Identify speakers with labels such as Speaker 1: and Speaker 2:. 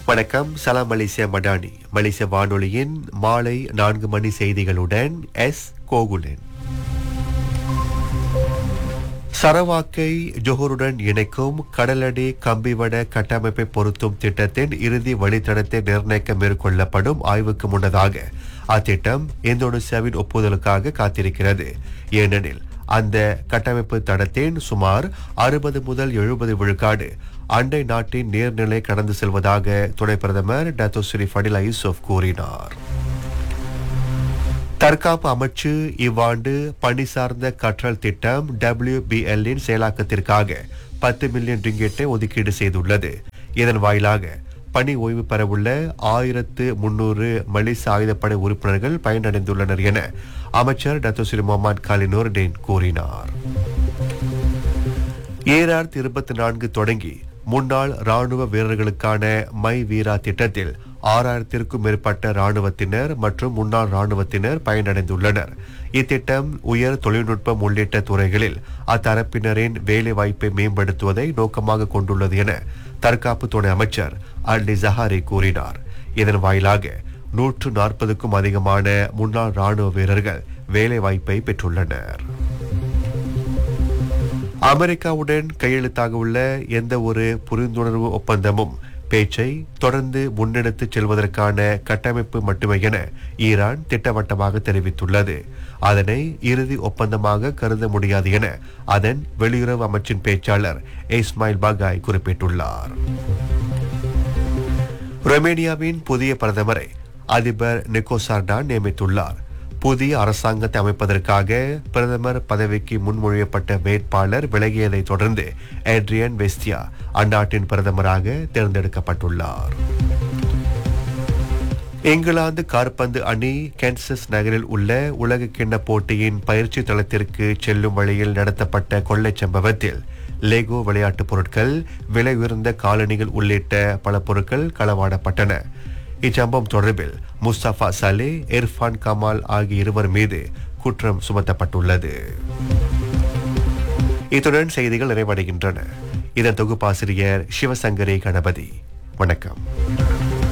Speaker 1: வணக்கம் சலாம் மலேசியா மடானி மலேசிய வானொலியின் மாலை நான்கு மணி செய்திகளுடன் எஸ் கோகுலன் சரவாக்கை ஜொஹருடன் இணைக்கும் கடலடி கம்பிவட கட்டமைப்பை பொருத்தும் திட்டத்தின் இறுதி வழித்தடத்தை நிர்ணயிக்க மேற்கொள்ளப்படும் ஆய்வுக்கு முன்னதாக அத்திட்டம் இந்தோனேசியாவின் ஒப்புதலுக்காக காத்திருக்கிறது ஏனெனில் அந்த கட்டமைப்பு தடத்தின் சுமார் அறுபது முதல் எழுபது விழுக்காடு அண்டை நாட்டின் நீர்நிலை கடந்து செல்வதாக துணை பிரதமர் டத்தோஸ்ரீ ஃபடிலா யூசுப் கூறினார் தற்காப்பு அமைச்சு இவ்வாண்டு பணி சார்ந்த கற்றல் திட்டம் WBL இன் செயலாக்கத்திற்காக பத்து மில்லியன் ரிங்கெட்டை ஒதுக்கீடு செய்துள்ளது இதன் வாயிலாக பணி ஓய்வு பெறவுள்ள ஆயிரத்து முன்னூறு மலேசிய ஆயுதப்படை உறுப்பினர்கள் பயனடைந்துள்ளனர் என அமைச்சர் டத்தோஸ்ரீ முகமது காலினூர் டேன் கூறினார் ஏஆர் இருபத்தி நான்கு தொடங்கி முன்னாள் ராணுவ வீரர்களுக்கான மை வீரா திட்டத்தில் ஆறாயிரத்திற்கும் மேற்பட்ட ராணுவத்தினர் மற்றும் முன்னாள் ராணுவத்தினர் பயனடைந்துள்ளனர் இத்திட்டம் உயர் தொழில்நுட்பம் உள்ளிட்ட துறைகளில் அத்தரப்பினரின் வேலை வாய்ப்பை மேம்படுத்துவதை நோக்கமாக கொண்டுள்ளது என தற்காப்பு துணை அமைச்சர் அல்டி ஜஹாரி கூறினார் இதன் வாயிலாக நூற்று நாற்பதுக்கும் அதிகமான முன்னாள் ராணுவ வீரர்கள் வேலை வாய்ப்பை பெற்றுள்ளனர் அமெரிக்காவுடன் கையெழுத்தாக உள்ள எந்த ஒரு புரிந்துணர்வு ஒப்பந்தமும் பேச்சை தொடர்ந்து முன்னெடுத்துச் செல்வதற்கான கட்டமைப்பு மட்டுமே என ஈரான் திட்டவட்டமாக தெரிவித்துள்ளது அதனை இறுதி ஒப்பந்தமாக கருத முடியாது என அதன் வெளியுறவு அமைச்சின் பேச்சாளர் இஸ்மாயில் பாகாய் குறிப்பிட்டுள்ளார் ரொமேனியாவின் புதிய பிரதமரை அதிபர் நிக்கோசார்டா நியமித்துள்ளார் புதிய அரசாங்கத்தை அமைப்பதற்காக பிரதமர் பதவிக்கு முன்மொழியப்பட்ட வேட்பாளர் விலகியதை தொடர்ந்து ஏட்ரியன் வெஸ்டியா அந்நாட்டின் பிரதமராக தேர்ந்தெடுக்கப்பட்டுள்ளார் இங்கிலாந்து காற்பந்து அணி கேன்சஸ் நகரில் உள்ள உலக கிண்ண போட்டியின் பயிற்சி தளத்திற்கு செல்லும் வழியில் நடத்தப்பட்ட கொள்ளைச் சம்பவத்தில் லெகோ விளையாட்டுப் பொருட்கள் விலை உயர்ந்த காலணிகள் உள்ளிட்ட பல பொருட்கள் களவாடப்பட்டன இச்சம்பவம் தொடர்பில் முஸ்தபா சலே இர்ஃபான் கமால் ஆகிய இருவர் மீது குற்றம் சுமத்தப்பட்டுள்ளது இத்துடன் செய்திகள் நிறைவடைகின்றன இதன் தொகுப்பாசிரியர் சிவசங்கரி கணபதி வணக்கம்